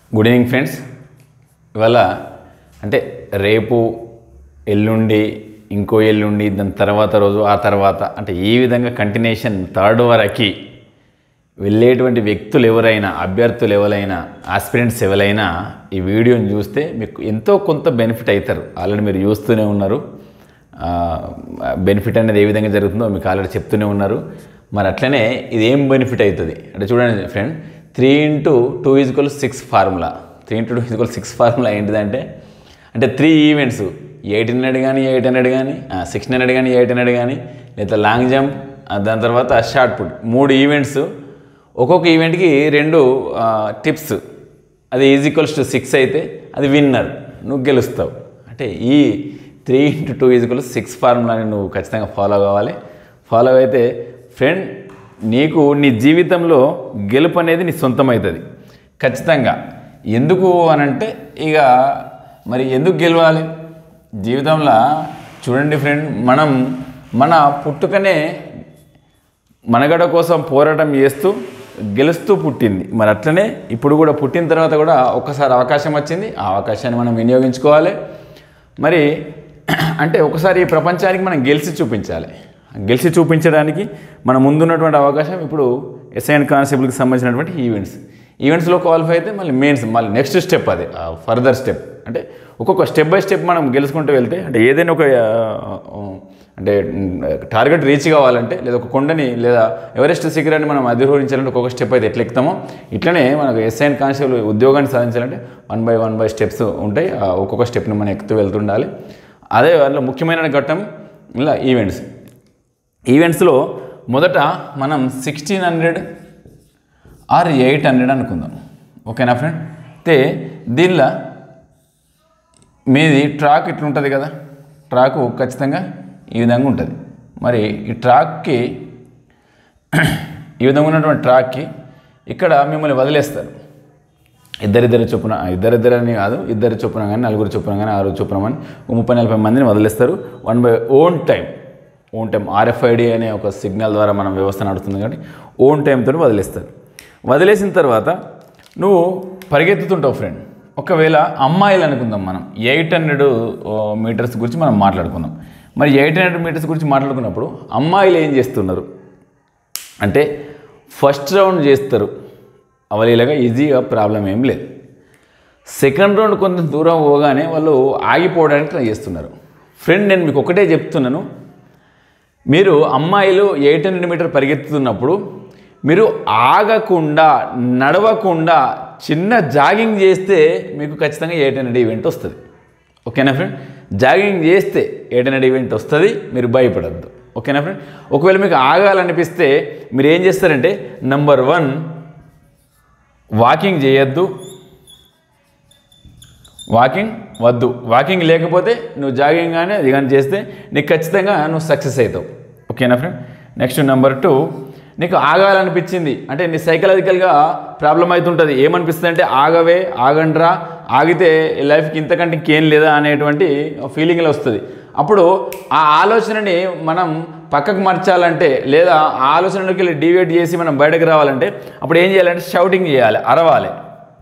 good evening friends ఇవాళ అంటే రేపు ఎల్లుండి ఇంకో ఎల్లుండి దాని తర్వాత రోజు ఆ తర్వాత అంటే ఈ విధంగా కంటిన్యూషన్ థర్డ్ వరకు వెళ్ళేటువంటి వ్యక్తులు ఎవరైనా అభ్యర్థులు ఎవరైనా ఆస్పిరెంట్స్ ఎవరైనా ఈ వీడియోని చూస్తే మీకు ఎంతో కొంత బెనిఫిట్ అవుతారు ఆల్రెడీ మీరు చూస్తూనే ఉన్నారు బెనిఫిట్ అనేది ఏ విధంగా జరుగుతుందో మీకు ఆల్రెడీ చెప్తూనే ఉన్నారు మరి అట్లనే ఇది ఏం బెనిఫిట్ అవుతుంది అంటే చూడండి friend three into two equal six formula three into two equal six formula ఏంటిదంటే అంటే త్రీ ఈవెంట్స్ ఎయిట్ హండ్రెడ్ కానీ ఎయిట్ హండ్రెడ్ కానీ సిక్స్ హండ్రెడ్ కానీ ఎయిట్ హండ్రెడ్ కానీ లేదా లాంగ్ జంప్ దాని తర్వాత షార్ట్ పుట్ మూడు ఈవెంట్స్ ఒక్కొక్క ఈవెంట్కి రెండు టిప్స్ అది ఈజ్ ఈక్వల్స్ టు సిక్స్ అయితే అది విన్నర్ నువ్వు గెలుస్తావు అంటే ఈ three into two is equal six ఫార్ములాని నువ్వు ఖచ్చితంగా ఫాలో కావాలి ఫాలో అయితే ఫ్రెండ్ నీకు నీ జీవితంలో గెలుపు అనేది నీ సొంతం అవుతుంది ఖచ్చితంగా ఎందుకు అనంటే ఇక మరి ఎందుకు గెలవాలి జీవితంలో చూడండి ఫ్రెండ్ మనం మన పుట్టుకనే మనగడ కోసం పోరాటం చేస్తూ గెలుస్తూ పుట్టింది మరి అట్లనే ఇప్పుడు కూడా పుట్టిన తర్వాత కూడా ఒక్కసారి అవకాశం వచ్చింది ఆ అవకాశాన్ని మనం వినియోగించుకోవాలి మరి అంటే ఒకసారి ఈ ప్రపంచానికి మనం గెలిచి చూపించాలి గెలిచి చూపించడానికి మన ముందున్నటువంటి అవకాశం ఇప్పుడు ఎస్ఐఎన్ కానిస్టేబుల్కి సంబంధించినటువంటి ఈవెంట్స్ ఈవెంట్స్లో క్వాలిఫై అయితే మళ్ళీ మెయిన్స్ మళ్ళీ నెక్స్ట్ స్టెప్ అది ఫర్దర్ స్టెప్ అంటే ఒక్కొక్క స్టెప్ బై స్టెప్ మనం గెలుచుకుంటూ వెళ్తే అంటే ఏదైనా ఒక ఆ, అంటే టార్గెట్ రీచ్ కావాలంటే లేదా ఒక కొండని లేదా ఎవరెస్ట్ శిఖరాన్ని మనం అధిరోహించాలంటే ఒక్కొక్క స్టెప్ అయితే ఎట్లా ఎక్కుతామో ఇట్లనే మనకు ఎస్ఐఎన్ కానిస్టేబుల్ ఉద్యోగాన్ని సాధించాలంటే one by one by steps ఉంటాయి ఆ ఒక్కొక్క స్టెప్ని మనం ఎక్కుతూ వెళ్తుండాలి అదే అందులో ముఖ్యమైన ఘట్టం ఇలా ఈవెంట్స్ ఈవెంట్స్లో మొదట మనం sixteen hundred or eight hundred అనుకుందాం ఓకేనా ఫ్రెండ్ అయితే దీనిలో మీది ట్రాక్ ఇట్లుంటుంది కదా ట్రాకు ఖచ్చితంగా ఈ విధంగా ఉంటుంది మరి ఈ ట్రాక్కి ఈ విధంగా ఉన్నటువంటి ట్రాక్కి ఇక్కడ మిమ్మల్ని వదిలేస్తారు ఇద్దరిద్దరు చొప్పున ఇద్దరిద్దరని కాదు ఇద్దరు చొప్పున కానీ నలుగురు చొప్పున కానీ ఆరు చొప్పున కానీ ఓ ముప్పై నలభై మందిని వదిలేస్తారు one by one time one time RFID అనే ఒక సిగ్నల్ ద్వారా మనం వ్యవస్థ నడుస్తుంది కాబట్టి ఓన్ టైంతో వదిలేస్తారు వదిలేసిన తర్వాత నువ్వు పరిగెత్తుతుంటావు ఫ్రెండ్ ఒకవేళ అమ్మాయిలు అనుకుందాం మనం ఎయిట్ హండ్రెడ్ మీటర్స్ గురించి మనం మాట్లాడుకుందాం మరి ఎయిట్ హండ్రెడ్ మీటర్స్ గురించి మాట్లాడుకున్నప్పుడు అమ్మాయిలు ఏం చేస్తున్నారు అంటే ఫస్ట్ రౌండ్ చేస్తారు అవలీలగా ఈజీగా ప్రాబ్లం ఏం లేదు సెకండ్ రౌండ్ కొంత దూరం పోగానే వాళ్ళు ఆగిపోవడానికి ట్రై చేస్తున్నారు ఫ్రెండ్ నేను మీకు ఒకటే చెప్తున్నాను మీరు అమ్మాయిలు ఎయిట్ హండ్రెడ్ మీటర్ పరిగెత్తుతున్నప్పుడు మీరు ఆగకుండా నడవకుండా చిన్న జాగింగ్ చేస్తే మీకు ఖచ్చితంగా ఎయిట్ హండ్రెడ్ ఈవెంట్ వస్తుంది ఓకేనా ఫ్రెండ్ జాగింగ్ చేస్తే ఎయిట్ హండ్రెడ్ ఈవెంట్ వస్తుంది మీరు భయపడద్దు ఓకేనా ఫ్రెండ్ ఒకవేళ మీకు ఆగాలనిపిస్తే మీరు ఏం చేస్తారంటే నంబర్ వన్ వాకింగ్ చేయొద్దు వాకింగ్ వద్దు వాకింగ్ లేకపోతే నువ్వు జాగింగ్ కానీ అది కానీ చేస్తే నీకు ఖచ్చితంగా నువ్వు సక్సెస్ అవుతావు ఓకేనా ఫ్రెండ్ నెక్స్ట్ నెంబర్ టూ నీకు ఆగాలనిపించింది అంటే నీ సైకలాజికల్గా ప్రాబ్లం అవుతుంటుంది ఏమనిపిస్తుంది అంటే ఆగవే ఆగండ్రా ఆగితే ఈ లైఫ్కి ఇంతకంటే ఇంకేం లేదా అనేటువంటి ఫీలింగ్లో వస్తుంది అప్పుడు ఆ ఆలోచనని మనం పక్కకు మార్చాలంటే లేదా ఆ ఆలోచనలోకి వెళ్ళి డివేట్ చేసి మనం బయటకు రావాలంటే అప్పుడు ఏం చేయాలంటే షౌటింగ్ చేయాలి అరవాలి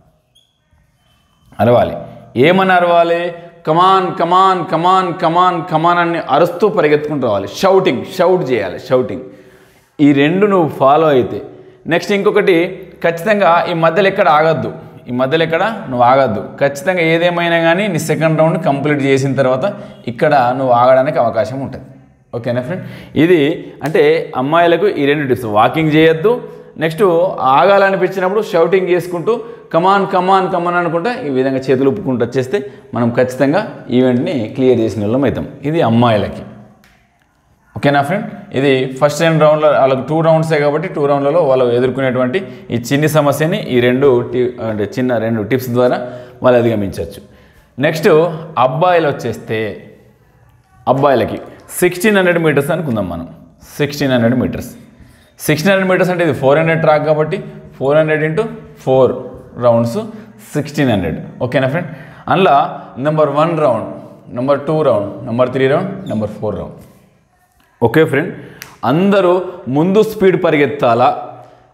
అరవాలి ఏమని అరవాలి కమాన్ కమాన్ కమాన్ కమాన్ కమాన్ అని అరుస్తూ పరిగెత్తుకుంటూ రావాలి షౌటింగ్ షౌట్ చేయాలి షౌటింగ్ ఈ రెండు నువ్వు ఫాలో అయితే నెక్స్ట్ ఇంకొకటి ఖచ్చితంగా ఈ మధ్యలో ఎక్కడ ఆగద్దు ఈ మధ్యలో ఎక్కడ నువ్వు ఆగద్దు ఖచ్చితంగా ఏదేమైనా కానీ నీ సెకండ్ రౌండ్ కంప్లీట్ చేసిన తర్వాత ఇక్కడ నువ్వు ఆగడానికి అవకాశం ఉంటుంది ఓకేనా ఫ్రెండ్ ఇది అంటే అమ్మాయిలకు ఈ రెండు టిప్స్ వాకింగ్ చేయొద్దు నెక్స్ట్ ఆగాలనిపించినప్పుడు షౌటింగ్ చేసుకుంటూ కమాన్ కమాన్ కమాన్ అనుకుంటా ఈ విధంగా చేతులు ఉప్పుకుంటూ వచ్చేస్తే మనం ఖచ్చితంగా ఈవెంట్ని క్లియర్ చేసిన వాళ్ళం అవుతాం ఇది అమ్మాయిలకి ఓకేనా ఫ్రెండ్ ఇది ఫస్ట్ రెండు రౌండ్లో వాళ్ళకి టూ రౌండ్సే కాబట్టి టూ రౌండ్లలో వాళ్ళు ఎదుర్కొనేటువంటి ఈ చిన్ని సమస్యని ఈ రెండు టి అంటే చిన్న రెండు టిప్స్ ద్వారా వాళ్ళు అధిగమించవచ్చు నెక్స్ట్ అబ్బాయిలు వచ్చేస్తే అబ్బాయిలకి సిక్స్టీన్ హండ్రెడ్ మీటర్స్ అనుకుందాం మనం sixteen hundred metres sixteen hundred metres అంటే ఇది ఫోర్ హండ్రెడ్ ట్రాక్ కాబట్టి four hundred into four rounds sixteen hundred ఓకేనా ఫ్రెండ్ అందులో number one round number two round number three round number four round okay friend అందరూ ముందు speed పరిగెత్తాలా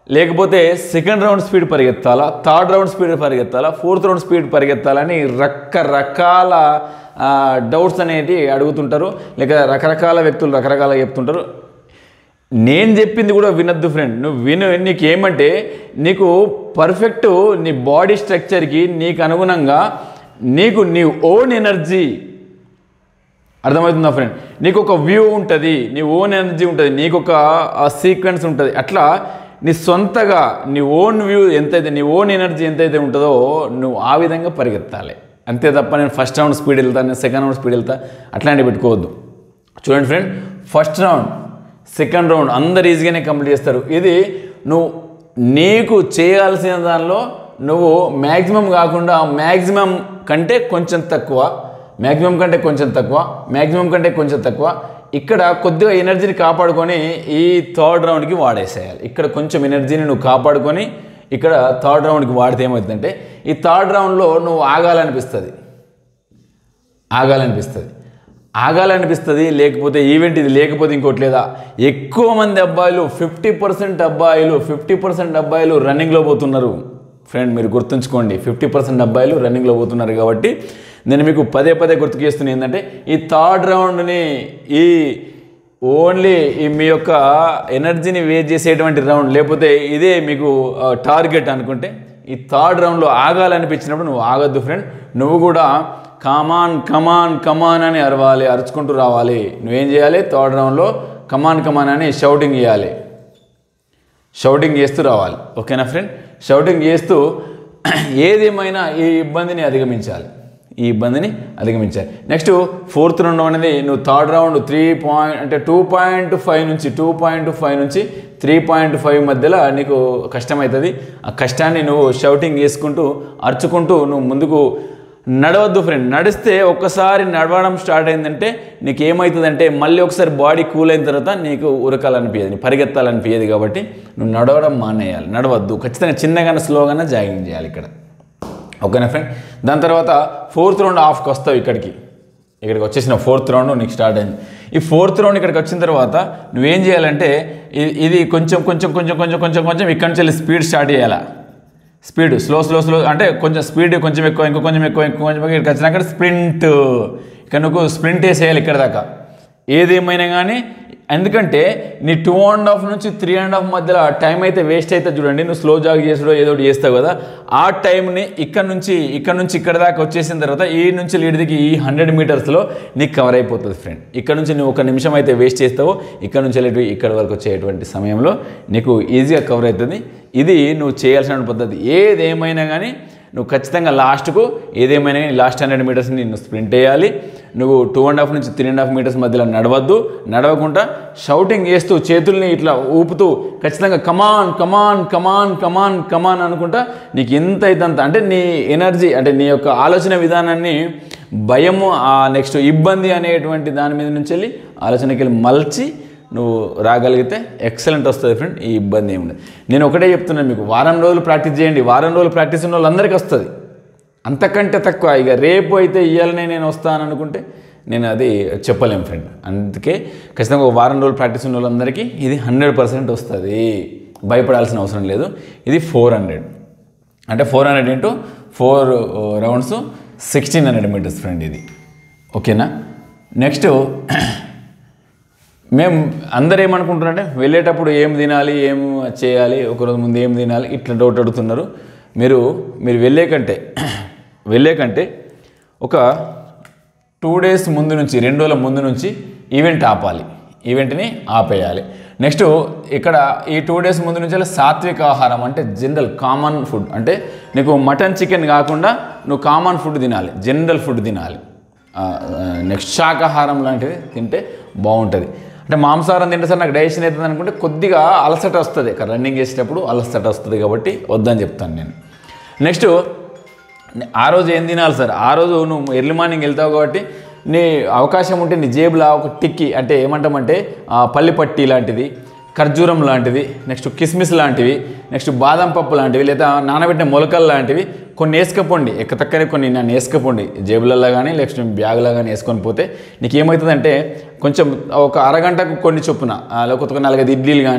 లేకపోతే second round speed పరిగెత్తాలా థర్డ్ రౌండ్ స్పీడ్ పరిగెత్తాలా fourth round speed పరిగెత్తాలని రకరకాల డౌట్స్ అనేవి అడుగుతుంటారు లేక రకరకాల వ్యక్తులు రకరకాల చెప్తుంటారు నేను చెప్పింది కూడా వినొద్దు ఫ్రెండ్ నువ్వు విను నీకు ఏమంటే నీకు పర్ఫెక్ట్ నీ బాడీ స్ట్రక్చర్కి నీకు అనుగుణంగా నీకు నీ ఓన్ ఎనర్జీ అర్థమవుతుందా ఫ్రెండ్ నీకు ఒక వ్యూ ఉంటుంది నీ ఓన్ ఎనర్జీ ఉంటుంది నీకు ఒక సీక్వెన్స్ ఉంటుంది అట్లా నీ సొంతగా నీ ఓన్ వ్యూ ఎంతైతే నీ ఓన్ ఎనర్జీ ఎంతైతే ఉంటుందో నువ్వు ఆ విధంగా పరిగెత్తాలి అంతే తప్ప నేను ఫస్ట్ రౌండ్ స్పీడ్ వెళ్తా నేను సెకండ్ రౌండ్ స్పీడ్ వెళ్తా అట్లాంటివి పెట్టుకోవద్దు చూడండి friend first round second round అందరు ఈజీగానే కంప్లీట్ చేస్తారు ఇది నువ్వు నీకు చేయాల్సిన దానిలో నువ్వు మ్యాక్సిమం కాకుండా మ్యాక్సిమం కంటే కొంచెం తక్కువ మ్యాక్సిమం కంటే కొంచెం తక్కువ మ్యాక్సిమం కంటే కొంచెం తక్కువ ఇక్కడ కొద్దిగా ఎనర్జీని కాపాడుకొని ఈ థర్డ్ రౌండ్కి వాడేసేయాలి ఇక్కడ కొంచెం ఎనర్జీని నువ్వు కాపాడుకొని ఇక్కడ థర్డ్ రౌండ్కి వాడితే ఏమవుతుందంటే ఈ థర్డ్ రౌండ్లో నువ్వు ఆగాలనిపిస్తుంది ఆగాలనిపిస్తుంది ఆగాలనిపిస్తుంది లేకపోతే ఈవెంట్ ఇది లేకపోతే ఇంకోటి లేదా ఎక్కువ మంది అబ్బాయిలు ఫిఫ్టీ పర్సెంట్ అబ్బాయిలు ఫిఫ్టీ పర్సెంట్ అబ్బాయిలు రన్నింగ్లో పోతున్నారు ఫ్రెండ్ మీరు గుర్తుంచుకోండి ఫిఫ్టీ పర్సెంట్ అబ్బాయిలు రన్నింగ్లో పోతున్నారు కాబట్టి నేను మీకు పదే పదే గుర్తు చేస్తున్నా ఏంటంటే ఈ థర్డ్ రౌండ్ని ఈ ఓన్లీ ఈ మీ యొక్క ఎనర్జీని వేస్ట్ చేసేటువంటి రౌండ్ లేకపోతే ఇదే మీకు టార్గెట్ అనుకుంటే ఈ థర్డ్ రౌండ్లో ఆగాలనిపించినప్పుడు నువ్వు ఆగొద్దు ఫ్రెండ్ నువ్వు కూడా కమాన్ కమాన్ కమాన్ అని అరవాలి అరుచుకుంటూ రావాలి నువ్వేం చేయాలి థర్డ్ రౌండ్లో కమాన్ కమాన్ అని షౌటింగ్ చేయాలి షౌటింగ్ చేస్తూ రావాలి ఓకేనా ఫ్రెండ్ షౌటింగ్ చేస్తూ ఏదేమైనా ఈ ఇబ్బందిని అధిగమించాలి ఈ ఇబ్బందిని అధిగమించాలి నెక్స్ట్ ఫోర్త్ రౌండ్ అనేది నువ్వు థర్డ్ రౌండ్ త్రీ పాయింట్ అంటే టూ పాయింట్ ఫైవ్ నుంచి టూ పాయింట్ ఫైవ్ నుంచి త్రీ పాయింట్ ఫైవ్ మధ్యలో నీకు కష్టమవుతుంది ఆ కష్టాన్ని నువ్వు షౌటింగ్ చేసుకుంటూ అరుచుకుంటూ నువ్వు ముందుకు నడవద్దు ఫ్రెండ్ నడిస్తే ఒక్కసారి నడవడం స్టార్ట్ అయిందంటే నీకు ఏమవుతుందంటే మళ్ళీ ఒకసారి బాడీ కూల్ అయిన తర్వాత నీకు ఉరకాలనిపించదు నీకు పరిగెత్తాలనిపించదు కాబట్టి నువ్వు నడవడం మానేయాలి నడవద్దు ఖచ్చితంగా చిన్నగానే స్లోగానే జాగింగ్ చేయాలి ఇక్కడ ఓకేనా ఫ్రెండ్ దాని తర్వాత ఫోర్త్ రౌండ్ ఆఫ్కి వస్తావు ఇక్కడికి ఇక్కడికి వచ్చేసిన ఫోర్త్ రౌండ్ నీకు స్టార్ట్ అయింది ఈ ఫోర్త్ రౌండ్ ఇక్కడికి వచ్చిన తర్వాత నువ్వేం చేయాలంటే ఇది ఇది కొంచెం కొంచెం కొంచెం కొంచెం కొంచెం కొంచెం ఇక్కడి నుంచి వెళ్ళి స్పీడ్ స్టార్ట్ చేయాలా స్పీడ్ స్లో స్లో స్లో అంటే కొంచెం స్పీడ్ కొంచెం ఎక్కువ ఇంకో కొంచెం ఎక్కువ ఇంకో కొంచెం ఎక్కువ ఇక్కడికి వచ్చినాక స్ప్రింట్ ఇక్కడ నువ్వు స్ప్రింట్ వేసేయాలి ఇక్కడ దాకా ఏదేమైనా కానీ ఎందుకంటే నీ టూ అండ్ హాఫ్ నుంచి త్రీ అండ్ హాఫ్ మధ్యలో టైం అయితే వేస్ట్ అయితే చూడండి నువ్వు స్లో జాగ్ చేసుడో ఏదో ఒకటి చేస్తావు కదా ఆ టైంని ఇక్కడ నుంచి ఇక్కడ నుంచి ఇక్కడ దాకా వచ్చేసిన తర్వాత ఈ నుంచి లీడ్దికి ఈ హండ్రెడ్ మీటర్స్లో నీకు కవర్ అయిపోతుంది ఫ్రెండ్ ఇక్కడ నుంచి నువ్వు ఒక నిమిషం అయితే వేస్ట్ చేస్తావో ఇక్కడ నుంచి వెళ్ళి ఇక్కడ వరకు వచ్చేటువంటి సమయంలో నీకు ఈజీగా కవర్ అవుతుంది ఇది నువ్వు చేయాల్సిన పద్ధతి ఏదేమైనా కానీ నువ్వు ఖచ్చితంగా లాస్ట్కు ఏదేమైనా కానీ లాస్ట్ హండ్రెడ్ మీటర్స్ని నువ్వు స్ప్రింట్ వేయాలి నువ్వు టూ అండ్ హాఫ్ నుంచి త్రీ అండ్ హాఫ్ మీటర్స్ మధ్యలో నడవద్దు నడవకుండా షౌటింగ్ చేస్తూ చేతుల్ని ఇట్లా ఊపుతూ ఖచ్చితంగా కమాన్ కమాన్ కమాన్ కమాన్ కమాన్ అనుకుంటా నీకు ఎంత అయితే అంత అంటే నీ ఎనర్జీ అంటే నీ యొక్క ఆలోచన విధానాన్ని భయము ఆ నెక్స్ట్ ఇబ్బంది అనేటువంటి దాని మీద నుంచి వెళ్ళి ఆలోచనకి వెళ్ళి మలచి నువ్వు రాగలిగితే ఎక్సలెంట్ వస్తుంది ఫ్రెండ్ ఈ ఇబ్బంది ఏమి ఉండదు నేను ఒకటే చెప్తున్నాను మీకు వారం రోజులు ప్రాక్టీస్ చేయండి వారం రోజులు ప్రాక్టీస్ ఉన్న వాళ్ళందరికీ వస్తుంది అంతకంటే తక్కువ ఇక రేపు అయితే ఇయ్యాలనే నేను వస్తాను అనుకుంటే నేను అది చెప్పలేం ఫ్రెండ్ అందుకే ఖచ్చితంగా ఒక వారం రోజులు ప్రాక్టీస్ ఉన్న వాళ్ళందరికీ ఇది హండ్రెడ్ పర్సెంట్ వస్తుంది భయపడాల్సిన అవసరం లేదు ఇది ఫోర్ హండ్రెడ్ అంటే four hundred into four rounds sixteen hundred metres friend ఇది ఓకేనా నెక్స్ట్ మేము అందరు ఏమనుకుంటున్నారంటే వెళ్ళేటప్పుడు ఏం తినాలి ఏం చేయాలి ఒకరోజు ముందు ఏం తినాలి ఇట్లా డౌట్ అడుగుతున్నారు మీరు మీరు వెళ్ళే కంటే వెళ్ళే కంటే ఒక టూ డేస్ ముందు నుంచి రెండు రోజుల ముందు నుంచి ఈవెంట్ ఆపాలి ఈవెంట్ని ఆపేయాలి నెక్స్ట్ ఇక్కడ ఈ టూ డేస్ ముందు నుంచి సాత్విక ఆహారం అంటే జనరల్ కామన్ ఫుడ్ అంటే నీకు మటన్ చికెన్ కాకుండా నువ్వు కామన్ ఫుడ్ తినాలి జనరల్ ఫుడ్ తినాలి నెక్స్ట్ శాకాహారం లాంటివి తింటే బాగుంటుంది అంటే మాంసాహారం తింటే సార్ నాకు డైజెషన్ అవుతుంది అనుకుంటే కొద్దిగా అలసట వస్తుంది రన్నింగ్ చేసేటప్పుడు అలసట వస్తుంది కాబట్టి వద్దని చెప్తాను నేను నెక్స్ట్ ఆ రోజు ఏం తినాలి సార్ ఆ రోజు నువ్వు ఎర్లీ మార్నింగ్ వెళ్తావు కాబట్టి నీ అవకాశం ఉంటే నీ జేబులో ఒక టిక్కి అంటే ఏమంటామంటే ఆ, పల్లిపట్టి లాంటిది ఖర్జూరం లాంటిది నెక్స్ట్ కిస్మిస్ లాంటివి నెక్స్ట్ బాదం పప్పు లాంటివి లేదా నానబెట్టిన మొలకలు లాంటివి కొన్ని వేసుకపోండి ఎక్కతక్కనే కొన్ని నన్ను వేసుకపోండి జేబులలో కానీ నెక్స్ట్ బ్యాగులో కానీ వేసుకొని పోతే నీకు ఏమవుతుందంటే కొంచెం ఒక అరగంటకు కొన్ని చొప్పున ఆ, లేకపోతే ఒక నాలుగైదు ఇడ్లీలు కానీ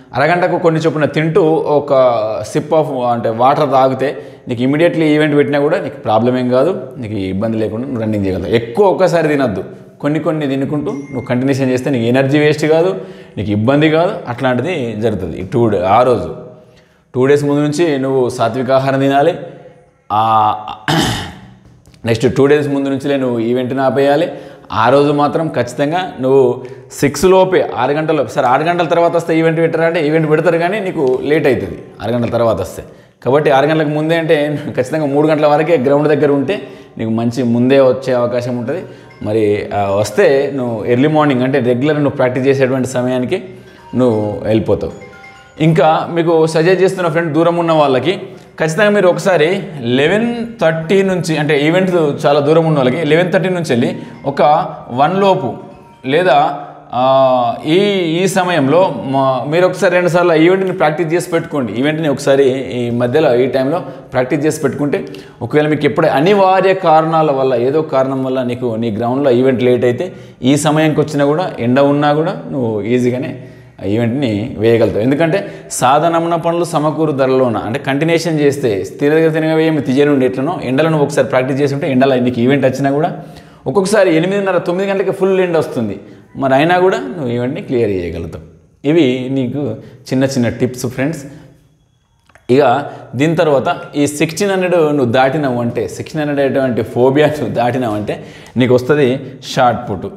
అరగంటకు కొన్ని చొప్పున తింటూ ఒక సిప్ ఆఫ్ అంటే వాటర్ తాగితే నీకు ఇమీడియట్లీ ఈవెంట్ పెట్టినా కూడా నీకు ప్రాబ్లం ఏం కాదు నీకు ఇబ్బంది లేకుండా నువ్వు రన్నింగ్ చేయగలుగుతావు ఎక్కువ ఒక్కసారి తినద్దు కొన్ని కొన్ని తినుకుంటూ నువ్వు కంటిన్యూషన్ చేస్తే నీకు ఎనర్జీ వేస్ట్ కాదు నీకు ఇబ్బంది కాదు అట్లాంటిది జరుగుతుంది టూ డే ఆ రోజు టూ డేస్ ముందు నుంచి నువ్వు సాత్విక ఆహారం తినాలి ఆ నెక్స్ట్ టూ డేస్ ముందు నుంచిలే నువ్వు ఈవెంట్ని ఆపేయాలి ఆ రోజు మాత్రం ఖచ్చితంగా నువ్వు సిక్స్ లోపే ఆరు గంటల సరే ఆరు గంటల తర్వాత వస్తే ఈవెంట్ పెట్టారా అంటే ఈవెంట్ పెడతారు కానీ నీకు లేట్ అవుతుంది ఆరు గంటల తర్వాత వస్తే కాబట్టి ఆరు గంటలకు ముందే అంటే ఖచ్చితంగా మూడు గంటల వరకే గ్రౌండ్ దగ్గర ఉంటే నీకు మంచి ముందే వచ్చే అవకాశం ఉంటుంది మరి ఆ, వస్తే నువ్వు ఎర్లీ మార్నింగ్ అంటే రెగ్యులర్ నువ్వు ప్రాక్టీస్ చేసేటువంటి సమయానికి నువ్వు వెళ్ళిపోతావు ఇంకా మీకు సజెస్ట్ చేస్తున్న ఫ్రెండ్ దూరం ఉన్న వాళ్ళకి ఖచ్చితంగా మీరు ఒకసారి లెవెన్ థర్టీ నుంచి అంటే ఈవెంట్ చాలా దూరం ఉన్న వాళ్ళకి లెవెన్ థర్టీ నుంచి వెళ్ళి ఒక వన్ లోపు లేదా ఆ, ఈ ఈ సమయంలో మా మీరు ఒకసారి రెండు సార్లు ఈవెంట్ని ప్రాక్టీస్ చేసి పెట్టుకోండి ఈవెంట్ని ఒకసారి ఈ మధ్యలో ఈ టైంలో ప్రాక్టీస్ చేసి పెట్టుకుంటే ఒకవేళ మీకు ఎప్పుడు అనివార్య కారణాల వల్ల ఏదో కారణం వల్ల నీకు నీ గ్రౌండ్లో ఈవెంట్ లేట్ అయితే ఈ సమయానికి వచ్చినా కూడా ఎండ ఉన్నా కూడా నువ్వు ఈజీగానే ఆ ఈవెంట్ని వేయగలుగుతావు ఎందుకంటే సాధనమున పనులు సమకూరు ధరలోన అంటే కంటిన్యూషన్ చేస్తే స్థిరగతిగా వేయమి తీయనుండి ఎట్లనో ఎండలో నువ్వు ఒకసారి ప్రాక్టీస్ చేసి ఉంటే ఎండలో నీకు ఈవెంట్ వచ్చినా కూడా ఒక్కొక్కసారి ఎనిమిదిన్నర తొమ్మిది గంటలకి ఫుల్ ఎండ్ వస్తుంది మరి అయినా కూడా నువ్వు ఈవెంట్ని క్లియర్ చేయగలుగుతావు ఇవి నీకు చిన్న చిన్న టిప్స్ ఫ్రెండ్స్ ఇక దీని తర్వాత ఈ సిక్స్టీన్ హండ్రెడ్ నువ్వు దాటినావు అంటే సిక్స్టీన్ హండ్రెడ్ అటువంటి ఫోబియా నువ్వు దాటినావు అంటే నీకు వస్తుంది షార్ట్ పుట్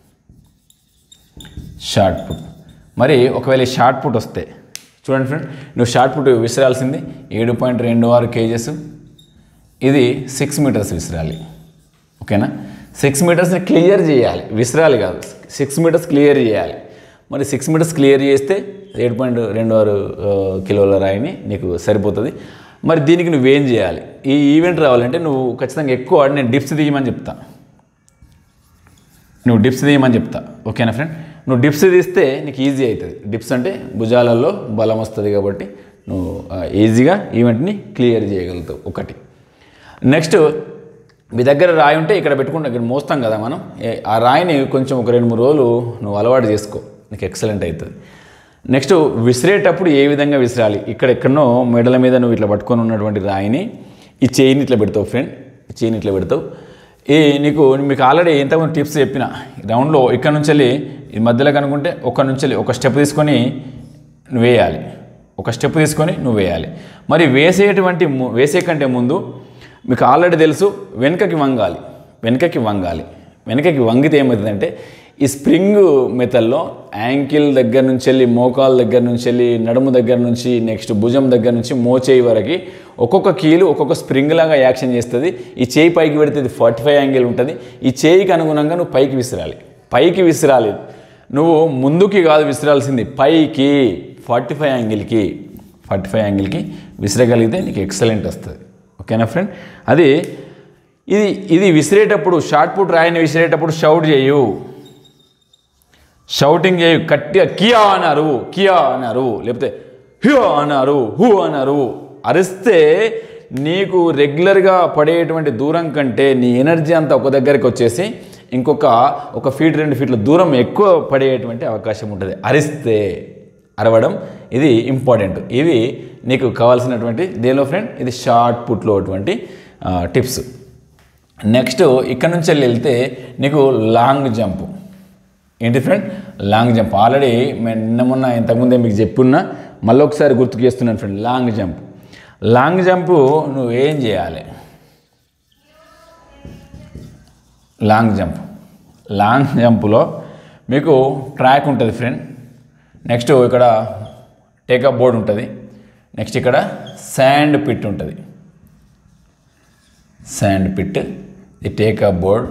షార్ట్ పుట్ మరి ఒకవేళ ఈ షార్ట్ పుట్ వస్తే చూడండి ఫ్రెండ్ నువ్వు షార్ట్ పుట్ విసిరాల్సింది ఏడు పాయింట్ రెండు ఆరు కేజెస్ ఇది సిక్స్ మీటర్స్ విసిరాలి ఓకేనా సిక్స్ మీటర్స్ని క్లియర్ చేయాలి విసిరాలి కాదు సిక్స్ మీటర్స్ క్లియర్ చేయాలి మరి సిక్స్ మీటర్స్ క్లియర్ చేస్తే ఏడు పాయింట్ రెండు ఆరు ఆ, కిలోల రాయిని నీకు సరిపోతుంది మరి దీనికి నువ్వేం చేయాలి ఈ ఈవెంట్ రావాలంటే నువ్వు ఖచ్చితంగా ఎక్కువ నేను డిప్స్ తీయమని చెప్తా నువ్వు డిప్స్ తీయమని చెప్తా ఓకేనా ఫ్రెండ్ నువ్వు డిప్స్ తీస్తే నీకు ఈజీ అవుతుంది డిప్స్ అంటే భుజాలలో బలం వస్తుంది కాబట్టి నువ్వు ఆ, ఈజీగా ఈవెంట్ని క్లియర్ చేయగలుగుతావు ఒకటి నెక్స్ట్ మీ దగ్గర రాయి ఉంటే ఇక్కడ పెట్టుకుంటా ఇక్కడ మోస్తాం కదా మనం ఏ- ఆ రాయిని కొంచెం ఒక రెండు మూడు రోజులు నువ్వు అలవాటు చేసుకో నీకు ఎక్సలెంట్ అవుతుంది నెక్స్ట్ విసిరేటప్పుడు ఏ విధంగా విసిరాలి ఇక్కడ ఎక్కడనో మెడల మీద నువ్వు ఇట్లా పట్టుకొని ఉన్నటువంటి రాయిని ఈ చేయిని ఇట్లా పెడతావు ఫ్రెండ్ ఈ చేయిని ఇట్లా పెడతావు ఈ నీకు మీకు ఆల్రెడీ ఎంతమంది టిప్స్ చెప్పిన రౌండ్లో ఇక్కడ నుంచి వెళ్ళి ఈ మధ్యలో కనుక్కుంటే ఒక నుంచి వెళ్ళి ఒక స్టెప్ తీసుకొని నువ్వు వేయాలి ఒక స్టెప్ తీసుకొని నువ్వు వేయాలి మరి వేసేటువంటి ము- వేసే కంటే ముందు మీకు ఆల్రెడీ తెలుసు వెనుకకి వంగాలి వెనుకకి వంగాలి వెనుకకి వంగితే ఏమవుతుందంటే ఈ స్ప్రింగ్ మెథడ్లో యాంకిల్ దగ్గర నుంచి వెళ్ళి మోకాల దగ్గర నుంచి వెళ్ళి నడుము దగ్గర నుంచి నెక్స్ట్ భుజం దగ్గర నుంచి మోచేయి వరకు ఒక్కొక్క కీలు ఒక్కొక్క స్ప్రింగ్ లాగా యాక్షన్ చేస్తుంది ఈ చేయి పైకి పెడితే ఇది ఫార్టీ ఫైవ్ యాంగిల్ ఉంటుంది ఈ చేయికి అనుగుణంగా నువ్వు పైకి విసిరాలి పైకి విసిరాలి నువ్వు ముందుకి కాదు విసిరాల్సింది పైకి ఫార్టీ ఫైవ్ యాంగిల్కి ఫార్టీ ఫైవ్ యాంగిల్కి విసిరగలిగితే నీకు ఎక్సలెంట్ వస్తుంది ఓకేనా ఫ్రెండ్ అది ఇది ఇది విసిరేటప్పుడు షార్ట్ పుట్ రాయిని విసిరేటప్పుడు షౌట్ చేయు షౌటింగ్ చేయు గట్టిగా కియా అన్నారు కియా అన్నారు లేకపోతే హ్యూ అన్నారు హూ అన్నారు అరిస్తే నీకు రెగ్యులర్గా పడేటువంటి దూరం కంటే నీ ఎనర్జీ అంతా ఒక దగ్గరికి వచ్చేసి ఇంకొక ఒక ఫీట్ రెండు ఫీట్ల దూరం ఎక్కువ పడేటువంటి అవకాశం ఉంటుంది అరిస్తే అరవడం ఇది ఇంపార్టెంట్ ఇవి నీకు కావాల్సినటువంటి దేనిలో ఫ్రెండ్ ఇది షార్ట్ పుట్లో అటువంటి టిప్స్ నెక్స్ట్ ఇక్కడ నుంచి వెళ్ళి వెళ్తే నీకు లాంగ్ జంప్ ఏంటి ఫ్రెండ్ లాంగ్ జంప్ ఆల్రెడీ నేను నిన్న మొన్న ఇంతకుముందే మీకు చెప్పున్నా మళ్ళీ ఒకసారి గుర్తుకు చేస్తున్నాను friend long jump long jump నువ్వు ఏం చేయాలి లాంగ్ జంప్ లాంగ్ జంప్లో మీకు ట్రాక్ ఉంటుంది ఫ్రెండ్ నెక్స్ట్ ఇక్కడ టేకప్ బోర్డ్ ఉంటుంది నెక్స్ట్ ఇక్కడ శాండ్ పిట్ ఉంటుంది శాండ్ పిట్ ఈ take up board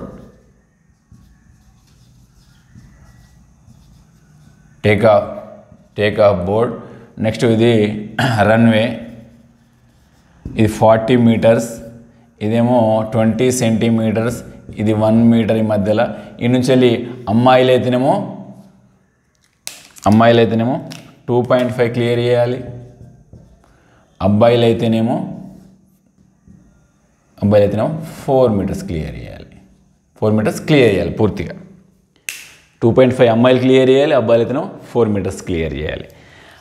take off take off board next ఇది రన్వే ఇది ఫార్టీ మీటర్స్ ఇదేమో ట్వంటీ సెంటీమీటర్స్ ఇది వన్ మీటర్ ఈ మధ్యలో ఈ నుంచి వెళ్ళి అమ్మాయిలు అయితేనేమో అమ్మాయిలు అయితేనేమో టూ పాయింట్ ఫైవ్ క్లియర్ చేయాలి అబ్బాయిలు అయితేనేమో అబ్బాయిలు అయితేనేమో ఫోర్ మీటర్స్ క్లియర్ చేయాలి ఫోర్ మీటర్స్ క్లియర్ చేయాలి పూర్తిగా టూ పాయింట్ ఫైవ్ అమ్మాయిలు క్లియర్ చేయాలి అబ్బాయిలు అయితేనేమో ఫోర్ మీటర్స్ క్లియర్ చేయాలి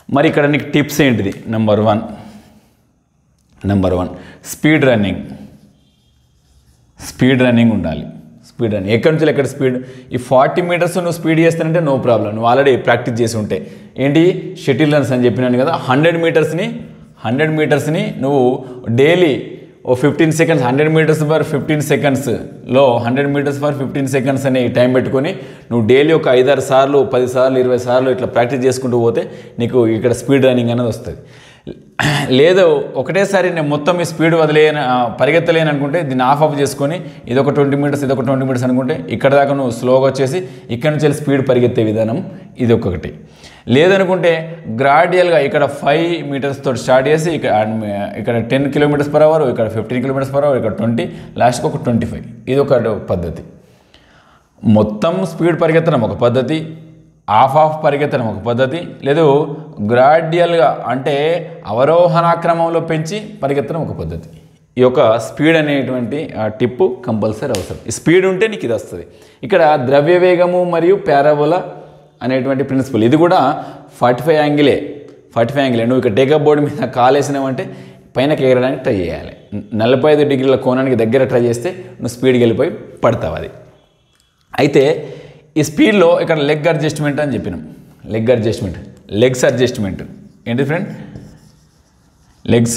మరి ఇక్కడ నీకు టిప్స్ ఏంటిది number one number one speed running speed running ఉండాలి స్పీడ్ రన్నింగ్ ఎక్కడి నుంచి ఎక్కడ స్పీడ్ ఈ ఫార్టీ మీటర్స్ నువ్వు స్పీడ్ చేస్తానంటే నో ప్రాబ్లం నువ్వు ఆల్రెడీ ప్రాక్టీస్ చేసి ఉంటే ఏంటి షటిల్ రన్స్ అని చెప్పినాను కదా హండ్రెడ్ మీటర్స్ని హండ్రెడ్ మీటర్స్ని నువ్వు డైలీ ఓ fifteen seconds hundred metres for fifteen సెకండ్స్లో hundred metres for fifteen seconds అని టైం పెట్టుకొని నువ్వు డైలీ ఒక ఐదారు సార్లు పది సార్లు ఇరవై సార్లు ఇట్లా ప్రాక్టీస్ చేసుకుంటూ పోతే నీకు ఇక్కడ స్పీడ్ రన్నింగ్ అనేది వస్తుంది లేదు ఒకటేసారి నేను మొత్తం ఈ స్పీడ్ వదిలేయను ఆ, పరిగెత్తలేను అనుకుంటే దీన్ని ఆఫ్ ఆఫ్ చేసుకొని ఇదొక ట్వంటీ మీటర్స్ ఇదొక ట్వంటీ మీటర్స్ అనుకుంటే ఇక్కడ దాకా నువ్వు స్లోగా వచ్చేసి ఇక్కడ నుంచి వెళ్ళి స్పీడ్ పరిగెత్తే విధానం ఇది ఒక్కొక్కటి లేదనుకుంటే గ్రాడ్యువల్గా ఇక్కడ ఫైవ్ మీటర్స్ తోటి స్టార్ట్ చేసి ఇక్కడ ఇక్కడ టెన్ కిలోమీటర్స్ పర్ అవర్ ఇక్కడ ఫిఫ్టీన్ కిలోమీటర్స్ పర్ అవర్ ఇక్కడ ట్వంటీ లాస్ట్కి ఒక ట్వంటీ ఫైవ్ ఇది ఒక పద్ధతి మొత్తం స్పీడ్ పరిగెత్తడం ఒక పద్ధతి ఆఫ్ ఆఫ్ పరిగెత్తడం ఒక పద్ధతి లేదు గ్రాడ్యువల్గా అంటే అవరోహణ క్రమంలో పెంచి పరిగెత్తడం ఒక పద్ధతి ఈ యొక్క స్పీడ్ అనేటువంటి ఆ టిప్పు కంపల్సరీ అవసరం ఈ స్పీడ్ ఉంటే నీకు ఇది వస్తుంది ఇక్కడ ద్రవ్య వేగము మరియు పారాబోలా అనేటువంటి ప్రిన్సిపల్ ఇది కూడా ఫార్టీ ఫైవ్ యాంగిలే ఫార్టీ ఫైవ్ యాంగిలే నువ్వు ఇక్కడ టేకప్ బోర్డు మీద కాలేసినావంటే పైనకి ఎగరడానికి ట్రై చేయాలి నలభై ఐదు డిగ్రీల కోణానికి దగ్గర ట్రై చేస్తే నువ్వు స్పీడ్కి వెళ్ళిపోయి పడతావు అది అయితే ఈ స్పీడ్లో ఇక్కడ లెగ్ అడ్జస్ట్మెంట్ అని చెప్పినాం లెగ్ అడ్జస్ట్మెంట్ లెగ్స్ అడ్జస్ట్మెంట్ ఏంటి ఫ్రెండ్ లెగ్స్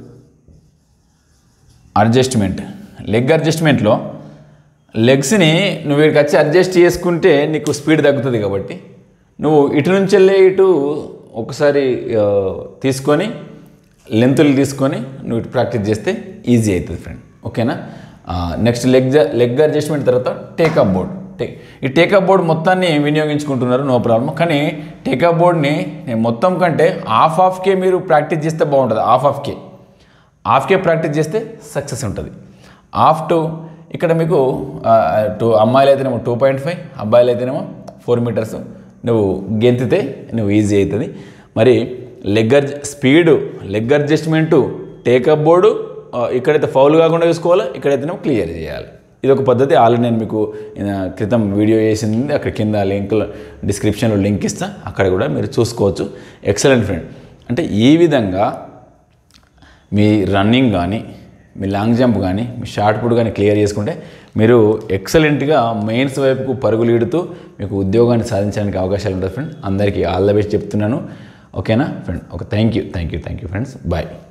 అడ్జస్ట్మెంట్ లెగ్ అడ్జస్ట్మెంట్లో లెగ్స్ని నువ్వు ఇక్కడికి వచ్చి అడ్జస్ట్ చేసుకుంటే నీకు స్పీడ్ తగ్గుతుంది కాబట్టి నువ్వు ఇటు నుంచి వెళ్ళే ఇటు ఒకసారి ఆ, తీసుకొని లెంతులు తీసుకొని నువ్వు ఇటు ప్రాక్టీస్ చేస్తే ఈజీ అవుతుంది ఫ్రెండ్ ఓకేనా నెక్స్ట్ లెగ్ లెగ్ అడ్జస్ట్మెంట్ తర్వాత టేకప్ బోర్డ్ టేక్ ఈ టేకప్ బోర్డ్ మొత్తాన్ని వినియోగించుకుంటున్నారు నో ప్రాబ్లం కానీ టేకప్ బోర్డ్ని నేను మొత్తం కంటే హాఫ్ హాఫ్కే మీరు ప్రాక్టీస్ చేస్తే బాగుంటుంది హాఫ్ హాఫ్కే హాఫ్కే ప్రాక్టీస్ చేస్తే సక్సెస్ ఉంటుంది హాఫ్ టు ఇక్కడ మీకు టూ అమ్మాయిలు అయితేనేమో టూ పాయింట్ ఫైవ్ అబ్బాయిలు అయితేనేమో ఫోర్ మీటర్స్ నువ్వు గెంతితే నువ్వు ఈజీ అవుతుంది మరి లెగ్ అడ్జ speed leg adjustment take up board ఆ, ఇక్కడైతే ఫౌల్ కాకుండా చూసుకోవాలి ఇక్కడైతేనేమో క్లియర్ చేయాలి ఇది ఒక పద్ధతి ఆల్రెడీ నేను మీకు ఆ, క్రితం వీడియో చేసింది అక్కడ కింద లింక్ డిస్క్రిప్షన్లో లింక్ ఇస్తా అక్కడ కూడా మీరు చూసుకోవచ్చు ఎక్సలెంట్ ఫ్రెండ్ అంటే ఈ విధంగా మీ రన్నింగ్ కానీ మీ లాంగ్ జంప్ కానీ మీ షార్ట్ పుట్ కానీ క్లియర్ చేసుకుంటే మీరు ఎక్సలెంట్గా మెయిన్స్ వైపుకు పరుగులు ఈడుతూ మీకు ఉద్యోగాన్ని సాధించడానికి అవకాశాలు ఉంటుంది ఫ్రెండ్ అందరికీ ఆల్ ద బెస్ట్ చెప్తున్నాను ఓకేనా ఫ్రెండ్ okay thank you thank you thank you friends bye